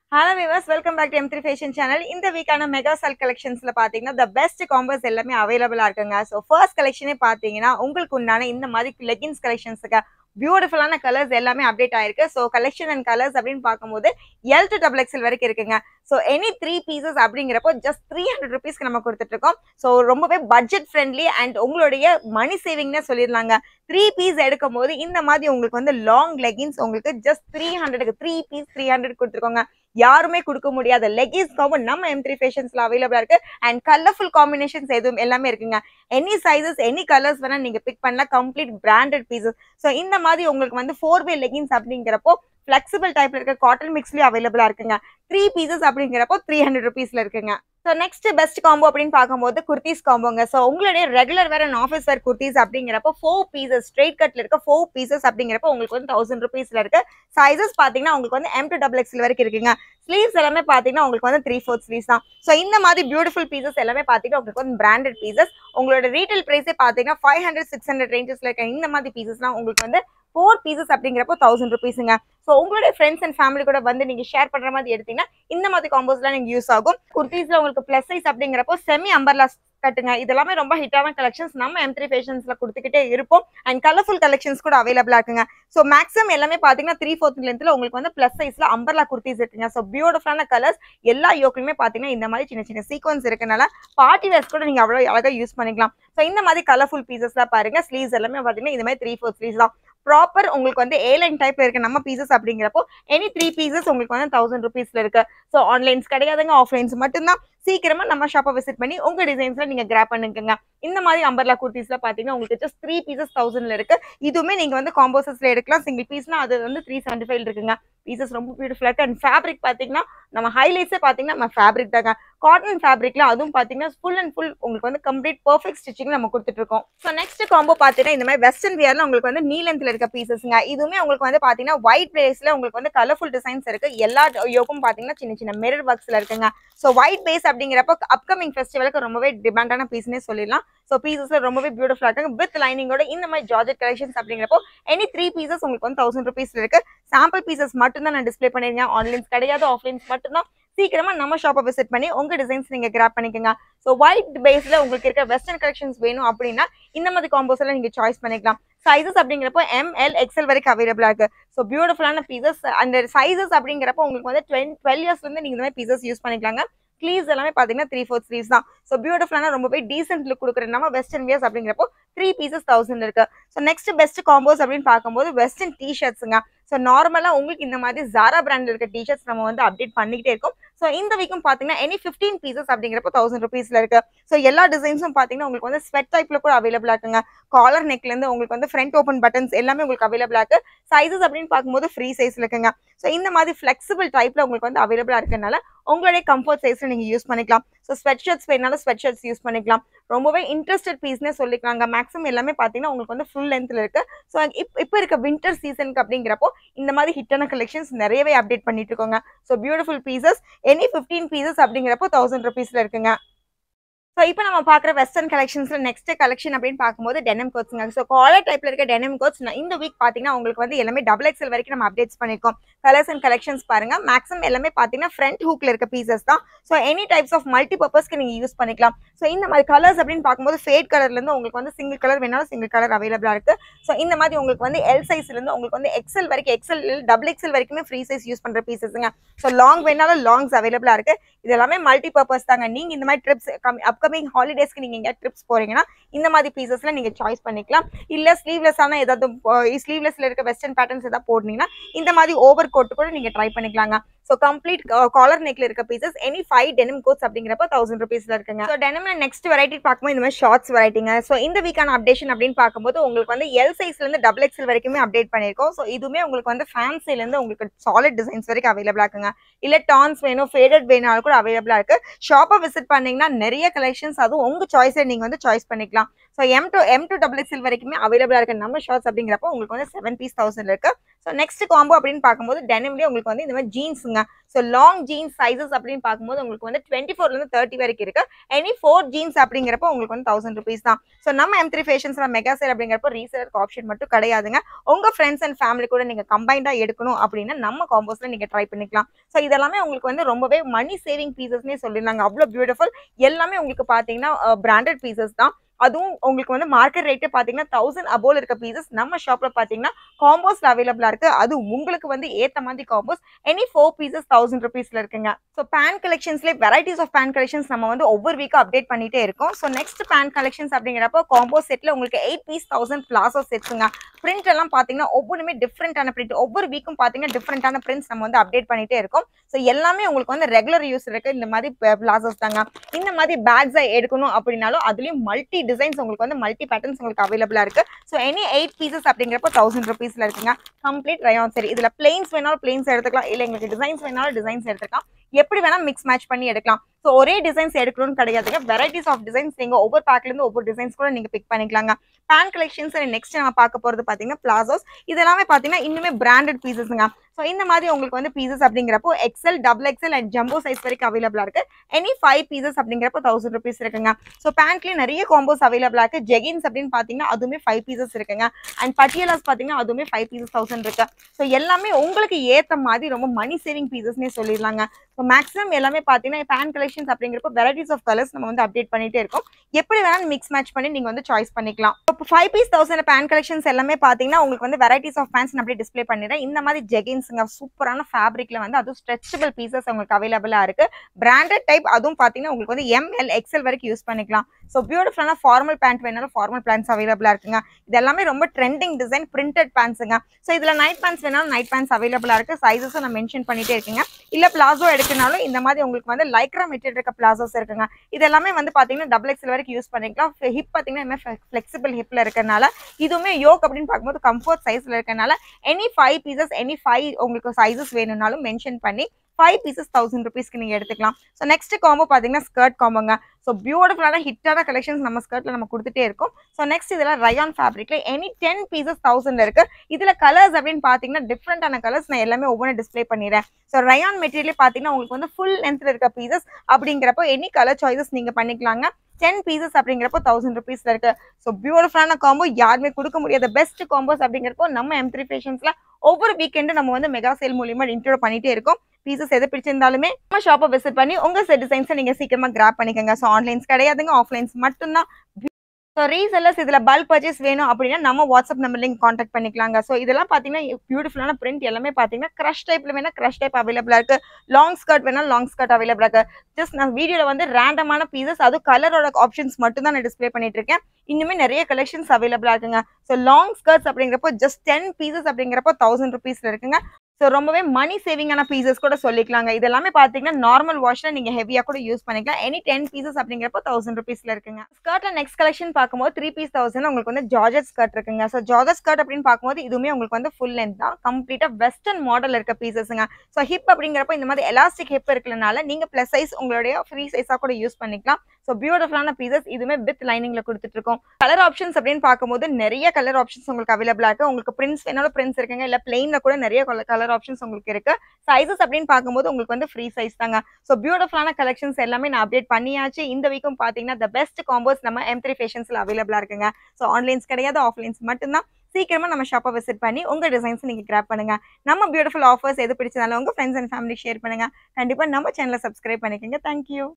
hello viewers welcome back to M three fashion channel இந்த வீக்கான mega சால் கலெக்ஷன்ஸ்ல பாத்தீங்கன்னா த பெஸ்ட் காம்பர்ஸ் எல்லாமே அவைலபிளா இருக்குங்க ஸோ ஃபர்ஸ்ட் கலெக்ஷனே பாத்தீங்கன்னா உங்களுக்கு உண்டான இந்த மாதிரி லெகின்ஸ் கலெக்ஷன்ஸுக்கு பியூட்டிஃபுல்லான கலர்ஸ் எல்லாமே அப்டேட் ஆயிருக்கு ஸோ கலெக்ஷன் அண்ட் கலர்ஸ் அப்படின்னு பார்க்கும்போது எல் டு டபுள் எக்ஸல் வரைக்கும் இருக்குங்க ஸோ எனி த்ரீ பீசஸ் அப்படிங்கிறப்போ ஜஸ்ட் த்ரீ ஹண்ட்ரட் ருபீஸ்க்கு நம்ம கொடுத்துட்டு இருக்கோம் ஸோ ரொம்பவே பட்ஜெட் ஃப்ரெண்ட்லி அண்ட் உங்களுடைய மணி சேவிங்னே சொல்லிடலாங்க த்ரீ பீஸ் எடுக்கும் போது இந்த மாதிரி உங்களுக்கு வந்து லாங் லெகின்ஸ் உங்களுக்கு ஜஸ்ட் த்ரீ ஹண்ட்ரடுக்கு த்ரீ பீஸ் த்ரீ ஹண்ட்ரட் கொடுத்துருக்கோங்க யாருமே கொடுக்க முடியாத லெகின்ஸ் காம்போ நம்ம எம் த்ரீ ஃபேஷன்ஸ்ல அவைலபிளா இருக்கு அண்ட் கலர்ஃபுல் காம்பினேஷன்ஸ் எதுவும் எல்லாமே இருக்குங்க எனி சைசஸ் எனி கலர்ஸ் வேணா நீங்க பிக் பண்ணலாம் கம்ப்ளீட் பிராண்டட் பீசஸ் ஸோ இந்த மாதிரி உங்களுக்கு வந்து ஃபோர் வே லெகின்ஸ் அப்படிங்கிறப்போ ஃபிளெக்சிபிள் டைப்ல இருக்க காட்டன் மிக்ஸ்லயும் அவைலபிளா இருக்குங்க த்ரீ பீசஸ் அப்படிங்கிறப்போ த்ரீ ஹண்ட்ரட் ருபீஸ்ல இருக்குங்க ஸோ நெக்ஸ்ட் பெஸ்ட் காம்போ அப்படின்னு பார்க்கும்போது குர்த்திஸ் காம்போங்க ஸோ உங்களுடைய regular wear and office wear kurtis அப்படிங்கிறப்போ ஃபோர் பீசஸ் ஸ்ட்ரெயிட் கட்ல இருக்க ஃபோர் பீசஸ் அப்படிங்கிறப்போ உங்களுக்கு வந்து தௌசண்ட் ருபீஸ்ல இருக்கு சைசஸ் பார்த்தீங்கன்னா உங்களுக்கு வந்து எம் டு டபுள் எக்ஸ்எல் வரைக்கும் இருக்குங்க ஸ்லீவ்ஸ் எல்லாமே பார்த்தீங்கன்னா உங்களுக்கு வந்து த்ரீ ஃபோர்த் ஸ்லீவ்ஸ் தான் ஸோ இந்த மாதிரி பியூட்டிஃபுல் பீசஸ் எல்லாமே பார்த்தீங்கன்னா உங்களுக்கு வந்து பிராண்டட் பீசஸ் உங்களோட ரீட்டைல் ப்ரைஸே பார்த்தீங்கன்னா ஃபைவ் ஹண்ட்ரட் சிக்ஸ் ஹண்ட்ரட் ரேஞ்சஸ்ல இருக்க இந்த மாதிரி பீசஸ்லாம் உங்களுக்கு வந்து ஃபோர் பீசஸ் அப்படிங்கிறப்போ தௌசண்ட் ருபீஸுங்க ஸோ உங்களுடைய ஃப்ரெண்ட்ஸ் அண்ட் ஃபேமிலி கூட வந்து நீங்க ஷேர் பண்ற மாதிரி எடுத்தீங்கன்னா இந்த மாதிரி காம்போஸ்லாம் நீங்க யூஸ் ஆகும் குர்த்தீஸ்ல உங்களுக்கு பிளஸ் சைஸ் அப்படிங்கிறப்போ செமி அம்பர்லா கட்டுங்க இதெல்லாமே ரொம்ப ஹிட்டான கலெக்ஷன்ஸ் நம்ம எம் த்ரீ ஃபேஷன்ஸ்ல கொடுத்துக்கிட்டே இருப்போம் அண்ட் கலர்ஃபுல் கலெக்ஷன்ஸ் கூட அவைலபிளா இருக்குங்க ஸோ மேக்ஸிமம் எல்லாமே பாத்தீங்கன்னா த்ரீ ஃபோர்த் லென்த்ல உங்களுக்கு வந்து பிளஸ் சைஸ்ல அம்பர்லா குர்த்திஸ் இருக்குங்க ஸோ பியூட்டிஃபுல்லான கலர்ஸ் எல்லா யோக்கிலுமே பாத்தீங்கன்னா இந்த மாதிரி சின்ன சின்ன சீக்வன்ஸ் இருக்கனால பார்ட்டி வேர்ஸ் கூட நீங்க அவ்வளோ அழகா யூஸ் பண்ணிக்கலாம் ஸோ இந்த மாதிரி கலர்ஃபுல் பீசஸ் தான் பாருங்க ஸ்லீவ்ஸ் எல்லாமே பாத்தீங்கன்னா இந்த மாதிரி த்ரீ ஃபோர் ஸ்லீவ்ஸ் தான் ப்ராப்பர் உங்களுக்கு வந்து ஏ லைன் டைப்ல இருக்க நம்ம பீசஸ் அப்படிங்கிறப்போ எனி த்ரீ பீசஸ் உங்களுக்கு வந்து தௌசண்ட் ருபீஸ்ல இருக்கு ஸோ ஆன்லைன்ஸ் கிடையாதுங்க ஆஃப்லைன்ஸ் மட்டும்தான் சீக்கிரமா நம்ம ஷாப்பை விசிட் பண்ணி உங்க டிசைன்ஸ்ல நீங்க கிராப் பண்ணிக்கோங்க இந்த மாதிரி அம்பர்லா குர்த்திஸ்ல பாத்தீங்கன்னா உங்களுக்கு ஜஸ்ட் த்ரீ பீசஸ் தௌசண்ட்ல இருக்கு இதுவுமே நீங்க வந்து காம்போசஸ்ல எடுக்கலாம் சிங்கிள் பீஸ்னா அது வந்து த்ரீ செவன்டி ஃபைவ் இருக்குங்க பீசஸ் ரொம்ப பியூட்டிஃபுல்லா இருக்கு அண்ட் ஃபேப்ரிக் பாத்தீங்கன்னா நம்ம ஹைலைட்ஸே பாத்தீங்கன்னா நம்ம ஃபேப்ரிக் தாங்க காட்டன் ஃபேப்ரிக்ல அதுவும் பாத்தீங்கன்னா ஃபுல் அண்ட் ஃபுல் உங்களுக்கு வந்து கம்ப்ளீட் பர்ஃபெக்ட் ஸ்டிச்சிங் நம்ம கொடுத்துட்டு இருக்கோம் ஸோ நெக்ஸ்ட் காம்போ பாத்தீங்கன்னா இந்த மாதிரி வெஸ்டர்ன் வியர்ல உங்களுக்கு வந்து நீ லென்த்ல இருக்க பீசஸ்ங்க இதுவுமே உங்களுக்கு வந்து பாத்தீங்கன்னா ஒயிட் பேஸ்ல உங்களுக்கு வந்து கலர்ஃபுல் டிசைன்ஸ் இருக்கு எல்லா யோக்கும் பாத்தீங்கன்னா சின்ன சின்ன மிரர் ஒர்க்ஸ்ல இருக்குங்க ஸோ ஒயிட் பேஸ் அப்படிங்கிறப்ப அப்கமிங் ஃபெஸ்டிவலுக்கு ரொம்பவே டிமாண்டான பீஸ்னே சொல்லிடலாம் ஸோ பீசஸ்ல ரொம்பவே பியூட்டிஃபுல்லா இருக்காங்க வித் லைனிங்கோட இந்த மாதிரி ஜார்ஜெட் கலெக்ஷன்ஸ் அப்படிங்கிறப்போ எனி த்ரீ பீசஸ் உங்களுக்கு வந்து தௌசண்ட் ருபீஸ்ல இருக்கு சாம்பிள் பீசஸ் மட்டும் தான் நான் டிஸ்பிளே பண்ணிருக்கேன் ஆன்லைன்ஸ் கிடையாது ஆஃப்லைன்ஸ் மட்டும்தான் சீக்கிரமா நம்ம ஷாப்பை விசிட் பண்ணி உங்க டிசைன்ஸ் நீங்க கிராப் பண்ணிக்கோங்க ஸோ ஒயிட் பேஸ்ல உங்களுக்கு இருக்க வெஸ்டர்ன் கலெக்ஷன்ஸ் வேணும் அப்படின்னா இந்த மாதிரி காம்போஸ் எல்லாம் நீங்க சாய்ஸ் பண்ணிக்கலாம் சைசஸ் அப்படிங்கிறப்போ எம் எல் எக்ஸல் வரைக்கும் அவைலபிளா இருக்கு ஸோ பியூட்டிஃபுல்லான பீசஸ் அந்த சைசஸ் அப்படிங்கிறப்போ உங்களுக்கு வந்து டுவெல் டுவெல் இயர்ஸ்ல இருந்து நீங்க இந்த மாதிரி பீசஸ் யூஸ் பண்ணிக்கலாங்க ஸ்லீவ்ஸ் எல்லாமே பாத்தீங்கன்னா த்ரீ ஃபோர் ஸ்லீவ்ஸ் தான் ஸோ பியூட்டிஃபுல்லான ரொம்பவே டீசென்ட் லுக் கொடுக்குற நம்ம வெஸ்டர்ன் வியர்ஸ் அப்படிங்கிறப்போ த்ரீ பீசஸ் தௌசண்ட் இருக்கு ஸோ நெக்ஸ்ட் பெஸ்ட் காம்போஸ் அப்படின்னு பார்க்கும்போது வெஸ்டர்ன் டிஷர்ட்ஸுங்க ஸோ நார்மலாக உங்களுக்கு இந்த மாதிரி ஜாரா பிராண்டில் இருக்க டிஷர்ட்ஸ் நம்ம வந்து அப்டேட் பண்ணிக்கிட்டே இருக்கோம் ஸோ இந்த வீக்கும் பார்த்தீங்கன்னா எனி ஃபிஃப்டீன் பீசஸ் அப்படிங்கிறப்போ தௌசண்ட் ருபீஸில் இருக்கு ஸோ எல்லா டிசைன்ஸும் பார்த்தீங்கன்னா உங்களுக்கு வந்து ஸ்வெட் டைப்பில் கூட அவைலபிளாக இருக்குங்க காலர் நெக்லேருந்து உங்களுக்கு வந்து ஃப்ரண்ட் ஓப்பன் பட்டன்ஸ் எல்லாமே உங்களுக்கு அவைலபிளாக இருக்கு சைஸஸ் அப்படின்னு பார்க்கும்போது ஃப்ரீ சைஸில் இருக்குங்க ஸோ இந்த மாதிரி ஃப்ளெக்சிபிள் டைப்பில் உங்களுக்கு வந்து அவைலபிளாக இருக்கனால உங்களுடைய கம்ஃபர்ட் சைஸில் நீங்கள் யூஸ் பண்ணிக்கலாம் ஸோ ஸ்வெட் ஷர்ட்ஸ் வேணாலும் ஸ்வெட் ஷர்ட்ஸ் யூஸ் பண்ணிக்கலாம் ரொம்பவே இன்ட்ரெஸ்டட் பீஸ்னே சொல்லிக்கலாங்க மேக்ஸிமம் எல்லாமே பார்த்தீங்கன்னா உங்களுக்கு வந்து ஃபுல் லென்த்தில் இருக்கு ஸோ இப் இப்போ இருக்க வின்டர் சீசனுக்கு அப்படிங்கிறப்போ இந்த மாதிரி ஹிட்டான கலெக்ஷன்ஸ் நிறையவே அப்டேட் பண்ணிட்டு இருக்கோங்க so beautiful pieces any fifteen pieces அப்படிங்கிறப்போ தௌசண்ட் ருபீஸில் இருக்குங்க ஸோ இப்போ நம்ம பார்க்குற வெஸ்டர்ன் கலெக்ஷன்ஸ்ல நெக்ஸ்ட் கலெக்ஷன் அப்படின்னு பார்க்கும்போது டெனம் கோட்ஸுங்க ஸோ காலர் டைப்ல இருக்க டெனம் கோட்ஸ் இந்த வீக் பார்த்தீங்கன்னா உங்களுக்கு வந்து எல்லாமே டபுள் எக்ஸல் வரைக்கும் நம்ம அப்டேட்ஸ் பண்ணிருக்கோம் கலர்ஸ் அண்ட் கலெக்ஷன்ஸ் பாருங்க மேக்ஸிமம் எல்லாமே பார்த்தீங்கன்னா ஃப்ரண்ட் ஹூக்ல இருக்க பீசஸ் தான் so any types of multi பர்பஸ்க்கு நீங்க யூஸ் பண்ணிக்கலாம் ஸோ இந்த மாதிரி கலர்ஸ் அப்படின்னு பார்க்கும்போது ஃபேட் கலர்ல இருந்து உங்களுக்கு வந்து சிங்கிள் கலர் வேணாலும் சிங்கிள் கலர் அவைலபிளா இருக்கு ஸோ இந்த மாதிரி உங்களுக்கு வந்து எல் சைஸ்ல இருந்து உங்களுக்கு வந்து எக்ஸல் வரைக்கும் எக்ஸல் டபுள் எக்ஸல் வரைக்குமே ஃப்ரீ சைஸ் யூஸ் பண்ற பீசஸ்ங்க ஸோ லாங் வேணாலும் லாங்ஸ் அவைலபிளா இருக்கு இது எல்லாமே மல்டி பர்பஸ் தாங்க நீங்க இந்த மாதிரி ட்ரிப்ஸ் அப்கமிங் ஹாலிடேஸ்க்கு நீங்க எங்க ட்ரிப்ஸ் போறீங்கன்னா இந்த மாதிரி பீசஸ்ல நீங்க சாய்ஸ் பண்ணிக்கலாம் இல்ல ஸ்லீவ்லெஸ்ஸான ஏதாவது ஸ்லீவ்லெஸ்ல இருக்க வெஸ்டர்ன் பேட்டர்ன்ஸ் ஏதாவது போடுனீங்கன்னா இந்த மாதிரி ஓவர் கோட் கூட நீங்க ட்ரை பண்ணிக்கலாங்க ஸோ கம்ப்ளீட் காலர் நெக்ல இருக்க pieces any five denim coats அப்படிங்கிறப்ப தௌசண்ட் ருபீஸ்ல இருக்குங்க ஸோ டெனிம்ல நெக்ஸ்ட் வெரைட்டி பார்க்கும்போது இந்த மாதிரி ஷார்ட்ஸ் வெரைட்டிங்க ஸோ இந்த வீக்கான அப்டேஷன் அப்படின்னு பார்க்கும்போது உங்களுக்கு வந்து எல் சைஸ்ல இருந்து டபுள் எக்ஸல் வரைக்குமே அப்டேட் பண்ணியிருக்கோம் ஸோ இதுவுமே உங்களுக்கு வந்து ஃபேன்சில இருந்து உங்களுக்கு சாலிட் டிசைன்ஸ் வரைக்கும் அவைலபிளா இருக்குங்க இல்ல டான்ஸ் வேணும் ஃபேடட் வேணாலும் கூட அவைலபிளா இருக்கு ஷாப்பை விசிட் பண்ணீங்கன்னா நிறைய கலெக்ஷன்ஸ் அதுவும் உங்க சாய்ஸை நீங்க வந்து சாய்ஸ் பண்ணிக்கலாம் so M to M to double XL வரைக்குமே அவைலபிளா இருக்கு நம்ம ஷார்ட்ஸ் அப்படிங்கிறப்போ உங்களுக்கு வந்து செவன் பீஸ் தௌசண்ட் இருக்கு ஸோ நெக்ஸ்ட் காம்போ அப்படின்னு பார்க்கும்போது டெனிம்லேயே உங்களுக்கு வந்து இந்த மாதிரி ஜீன்ஸுங்க இருக்குங்க ஸோ லாங் ஜீன்ஸ் சைஸஸ் அப்படின்னு பார்க்கும்போது உங்களுக்கு வந்து டுவெண்ட்டி ஃபோர்லேருந்து தேர்ட்டி வரைக்கும் இருக்கு எனி ஃபோர் ஜீன்ஸ் அப்படிங்கிறப்போ உங்களுக்கு வந்து தௌசண்ட் ருபீஸ் தான் ஸோ நம்ம எம் த்ரீ ஃபேஷன்ஸ்ல மெகா சேல் அப்படிங்கிறப்போ ரீசேலருக்கு ஆப்ஷன் மட்டும் கிடையாதுங்க உங்க ஃப்ரெண்ட்ஸ் அண்ட் ஃபேமிலி கூட நீங்க கம்பைண்டா எடுக்கணும் அப்படின்னா நம்ம காம்போஸ்ல நீங்க ட்ரை பண்ணிக்கலாம் ஸோ இதெல்லாமே உங்களுக்கு வந்து ரொம்பவே மணி சேவிங் பீசஸ்னே சொல்லியிருந்தாங்க அவ்வளோ பியூட்டிஃபுல் எல்லாமே உங்களுக்கு பார்த்தீங்கன்னா பிராண்டட் பீசஸ் தான் அதுவும் உங்களுக்கு வந்து மார்க்கெட் ரேட்டே பார்த்தீங்கன்னா தௌசண்ட் அபோல் இருக்க பீசஸ் நம்ம ஷாப்ல பார்த்தீங்கன்னா காம்போஸ்ல அவைலபிளா இருக்கு அது உங்களுக்கு வந்து ஏத்த மாதிரி combos any four pieces thousand ருபீஸ்ல இருக்குங்க ஸோ பேன் கலெக்ஷன்ஸ்லேயே வெரைட்டிஸ் ஆஃப் பேன் கலெக்ஷன்ஸ் நம்ம வந்து ஒவ்வொரு வீக்கும் அப்டேட் பண்ணிட்டே இருக்கோம் ஸோ நெக்ஸ்ட் பேன் கலெக்ஷன்ஸ் அப்படிங்கிறப்போ காம்போ செட்ல உங்களுக்கு எயிட் பீஸ் தௌசண்ட் பிளாசோ செட்ஸுங்க பிரிண்ட் எல்லாம் பார்த்தீங்கன்னா ஒவ்வொன்றுமே டிஃப்ரெண்டான பிரிண்ட் ஒவ்வொரு வீக்கும் பார்த்தீங்கன்னா டிஃப்ரெண்டான பிரிண்ட்ஸ் நம்ம வந்து அப்டேட் பண்ணிட்டே இருக்கோம் ஸோ எல்லாமே உங்களுக்கு வந்து ரெகுலர் யூஸ் இருக்கு இந்த மாதிரி பிளாசோஸ் தாங்க இந்த மாதிரி பேக்ஸை எடுக்கணும் அப்படின்னாலும் அதுலயும் மல்டி டிசைன்ஸ் உங்களுக்கு வந்து மல்டி பேட்டர்ன்ஸ் உங்களுக்கு அவைலபிளா இருக்கு ஸோ எனி எயிட் பீசஸ் அப்படிங்கிறப்போ தௌசண்ட் ருபீஸ்ல இருக்குங்க கம்ப்ளீட் ரயான் சரி இதுல பிளெயின்ஸ் வேணாலும் பிளெயின்ஸ் எடுத்துக்கலாம் இல்லை எங்களுக்கு டிசைன்ஸ் வேணாலும் டிசைன்ஸ் எடுத்துக்கலாம் எப்படி வேணா மிக்ஸ் மேட்ச் பண்ணி எடுக்கலாம் ஸோ ஒரே டிசைன்ஸ் எடுக்கணும்னு கிடையாதுங்க வெரைட்டிஸ் ஆஃப் டிசைன்ஸ் நீங்க ஒவ்வொரு பேக்ல இருந்து ஒவ்வொரு டிசைன்ஸ் கூட நீங்க பிக் பண்ணிக்கலாங்க பேன் கலெக்ஷன்ஸ் நெக்ஸ்ட் நம்ம பார்க்க போறது பாத்தீங்கன்னா பிளாசோஸ் இதெல்லாமே பாத்தீங்கன்னா இன்னுமே பிராண்டட் பீசஸ்ங்க ஸோ இந்த மாதிரி உங்களுக்கு வந்து பீசஸ் அப்படிங்கிறப்போ XL double XL and jumbo size வரைக்கும் அவைலபிளா இருக்கு எனி ஃபைவ் பீசஸ் அப்படிங்கிறப்போ தௌசண்ட் ருபீஸ் இருக்குங்க ஸோ பேண்ட்லேயே நிறைய காம்போஸ் அவைலபிளா இருக்கு ஜெகின்ஸ் அப்படின்னு பாத்தீங்கன்னா அதுவுமே ஃபைவ் பீசஸ் இருக்குங்க அண்ட் பட்டியலாஸ் பாத்தீங்கன்னா அதுவுமே ஃபைவ் பீசஸ் தௌசண்ட் இருக்கு ஸோ எல்லாமே உங்களுக்கு ஏத்த மாதிரி ரொம்ப மணி சேவிங் பீசஸ்னே சொல்லிடலாங்க ஸோ மேக்ஸிமம் எல்லாமே பார்த்தீங்கன்னா பேன் கலெக்ஷன்ஸ் அப்படிங்கிறப்போ வெரைட்டிஸ் ஆஃப் கலர்ஸ் நம்ம வந்து அப்டேட் பண்ணிட்டே இருக்கோம் எப்படி வேணாலும் மிக்ஸ் மேட்ச் பண்ணி நீங்க வந்து சாய்ஸ் பண்ணிக்கலாம் இப்போ five piece thousand pant collections எல்லாமே பார்த்தீங்கன்னா உங்களுக்கு வந்து வெரைட்டிஸ் ஆஃப் பேன்ஸ் நான் அப்படியே டிஸ்ப்ளே பண்ணிடுறேன் இந்த மாதிரி ஜெகின்ஸுங்க சூப்பரான ஃபேப்ரிக்ல வந்து அதுவும் ஸ்ட்ரெச்சபிள் பீசஸ் உங்களுக்கு அவைலபிளா இருக்கு பிராண்டட் டைப் அதுவும் பார்த்தீங்கன்னா உங்களுக்கு வந்து எம்எல் எக்ஸல் வரைக்கும் யூஸ் பண்ணிக்கலாம் ஸோ பியூட்டிஃபுல்லான ஃபார்மல் பேண்ட் வேணாலும் ஃபார்மல் பேண்ட்ஸ் அவைலபிளா இருக்குங்க இது எல்லாமே ரொம்ப ட்ரெண்டிங் டிசைன் பிரிண்டட் பேண்ட்ஸுங்க ஸோ இதுல நைட் பேண்ட்ஸ் வேணாலும் நைட் பேண்ட்ஸ் அவைலபிளா இருக்கு சைஸஸும் நான் மென்ஷன் பண்ணிட்டே இருக்கீங்க இல்ல பிளாசோ எடுக்கனாலும் இந்த மாதிரி உங்களுக்கு வந்து லைக்ரா மெட்டீரியல் இருக்க பிளாசோஸ் இருக்குங்க இது எல்லாமே வந்து பாத்தீங்கன்னா டபுள் எக்ஸல் வரைக்கும் யூஸ் பண்ணிக்கலாம் ஹிப் பாத்தீங்கன்னா ஃபிளெக்சிபிள் ஹிப்ல இருக்கனால இதுவுமே யோக் அப்படின்னு பார்க்கும்போது கம்ஃபர்ட் சைஸ்ல இருக்கனால any five pieces any five உங்களுக்கு சைஸஸ் வேணும்னாலும் மென்ஷன் பண்ணி ஃபைவ் பீசஸ் தௌசண்ட் ருபீஸ்க்கு நீங்க எடுத்துக்கலாம் ஸோ நெக்ஸ்ட் காம்போ பாத்தீங்கன்னா ஸ்கர்ட் காம்போங்க ஸோ பியூட்டிஃபுல்லான ஹிட்டான கலெக்ஷன்ஸ் நம்ம ஸ்கர்ட்ல நம்ம கொடுத்துட்டே இருக்கோம் ஸோ நெக்ஸ்ட் இதெல்லாம் ரயான் ஃபேப்ரிக்ல எனி டென் பீசஸ் தௌசண்ட் இருக்கு இதுல கலர்ஸ் அப்படின்னு பாத்தீங்கன்னா டிஃப்ரெண்டான கலர்ஸ் நான் எல்லாமே ஒவ்வொன்றும் டிஸ்ப்ளே பண்ணிடுறேன் ஸோ ரயான் மெட்டீரியலே பாத்தீங்கன்னா உங்களுக்கு வந்து ஃபுல் லென்த்ல இருக்க பீசஸ் அப்படிங்கிறப்போ எனி கலர் சாய்ஸஸ் நீங்க பண்ணிக்கலாங்க டென் பீசஸ் அப்படிங்கிறப்போ தௌசண்ட் ருபீஸ்ல இருக்கு ஸோ பியூட்டிஃபுல்லான காம்போ யாருமே கொடுக்க முடியாத பெஸ்ட் காம்போஸ் அப்படிங்கிறப்போ நம்ம எம் த்ரீ ஃபேஷன்ஸ்ல ஒவ்வொரு வீக்கெண்டும் நம்ம வந்து மெகா சேல் மூலியமா இன்ட்ரோ பண்ணிட்டே இருக்கோம் பீசஸ் எது பிடிச்சிருந்தாலுமே நம்ம ஷாப்பை விசிட் பண்ணி உங்க செட் டிசைன்ஸை நீங்க சீக்கிரமா கிராப் பண்ணிக்கோங்க ஸோ ஆன்லைன்ஸ் கிடையாதுங்க ஆஃப்லைன்ஸ் மட்டும்தான் ஸோ ரீசெல்லர்ஸ் இதில் பல்க் பர்ச்சேஸ் வேணும் அப்படின்னா நம்ம வாட்ஸ்அப் நம்பர் லிங்க் காண்டாக்ட் பண்ணிக்கலாங்க ஸோ இதெல்லாம் பார்த்தீங்கன்னா பியூட்டிஃபுல்லான பிரிண்ட் எல்லாமே பார்த்தீங்கன்னா க்ரஷ் டைப்ல வேணா க்ரஷ் டைப் அவைலபிளா இருக்கு லாங் ஸ்கர்ட் வேணா லாங் ஸ்கர்ட் அவைலபிளா இருக்கு ஜஸ்ட் நான் வீடியோல வந்து ரேண்டமான பீசஸ் அது கலரோட ஆப்ஷன்ஸ் மட்டும் தான் நான் டிஸ்ப்ளே பண்ணிட்டு இருக்கேன் இன்னுமே நிறைய கலெக்ஷன்ஸ் அவைலபிளா இருக்குங்க ஸோ லாங் ஸ்கர்ட்ஸ் அப்படிங்கிறப்போ ஜஸ்ட் டென் பீசஸ் அப்படிங்கிறப்போ தௌசண்ட் ருபீஸ்ல இருக்குங்க ஸோ ரொம்பவே மணி சேவிங்கான பீசஸ் கூட சொல்லிக்கலாங்க இது எல்லாமே பார்த்தீங்கன்னா நார்மல் வாஷ்ல நீங்க ஹெவியா கூட யூஸ் பண்ணிக்கலாம் எனி டென் பீசஸ் அப்படிங்கிறப்போ தௌசண்ட் ருபீஸ்ல இருக்குங்க ஸ்கர்ட்ல நெக்ஸ்ட் கலெக்ஷன் பார்க்கும்போது த்ரீ பீஸ் தௌசண்ட் உங்களுக்கு வந்து ஜார்ஜட் ஸ்கர்ட் இருக்குங்க ஸோ ஜார்ஜட் ஸ்கர்ட் அப்படின்னு பார்க்கும்போது இதுவுமே உங்களுக்கு வந்து ஃபுல் லென்த் தான் கம்ப்ளீட்டா வெஸ்டர்ன் மாடல் இருக்க பீசஸ்ங்க ஸோ ஹிப் அப்படிங்கிறப்போ இந்த மாதிரி எலாஸ்டிக் ஹிப் இருக்கிறனால நீங்க பிளஸ் சைஸ் உங்களுடைய ஃப்ரீ சைஸா கூட யூஸ் பண்ணிக்கலாம் ஸோ பியூட்டிஃபுல்லான பீசஸ் இதுவுமே வித் லைனிங்ல கொடுத்துட்டு இருக்கோம் கலர் ஆப்ஷன்ஸ் அப்படின்னு பார்க்கும்போது நிறைய கலர் ஆப்ஷன்ஸ் உங்களுக்கு அவைலபிளா இருக்கு உங்களுக்கு பிரிண்ட்ஸ் வேணாலும் பிரிண்ட்ஸ் இருக்குங்க இல்ல பிளெயின்ல கூட நிறைய கலர் ஆப்ஷன்ஸ் உங்களுக்கு இருக்கு சைஸஸ் அப்படின்னு பார்க்கும்போது உங்களுக்கு வந்து ஃப்ரீ சைஸ் தாங்க ஸோ பியூட்டிஃபுல்லான கலெக்ஷன்ஸ் எல்லாமே நான் அப்டேட் பண்ணியாச்சு இந்த வீக்கும் பார்த்தீங்கன்னா த பெஸ்ட் காம்போஸ் நம்ம எம் த்ரீ ஃபேஷன்ஸ்ல அவைலபிளா இருக்குங்க ஸோ ஆன்லைன்ஸ் கிடையாது ஆஃப்லைன்ஸ் மட்டும்தான் சீக்கிரமா நம்ம ஷாப்பை விசிட் பண்ணி உங்க டிசைன்ஸ் நீங்க கிராப் பண்ணுங்க நம்ம பியூட்டிஃபுல் ஆஃபர்ஸ் எது பிடிச்சதாலும் உங்க ஃப்ரெண்ட்ஸ் அண்ட் ஃபேமிலி ஷேர் பண்ணுங்க கண்டிப்பா நம்ம சேனலை சப்ஸ்கிரைப் பண்ணிக்கோங்க தேங்க்யூ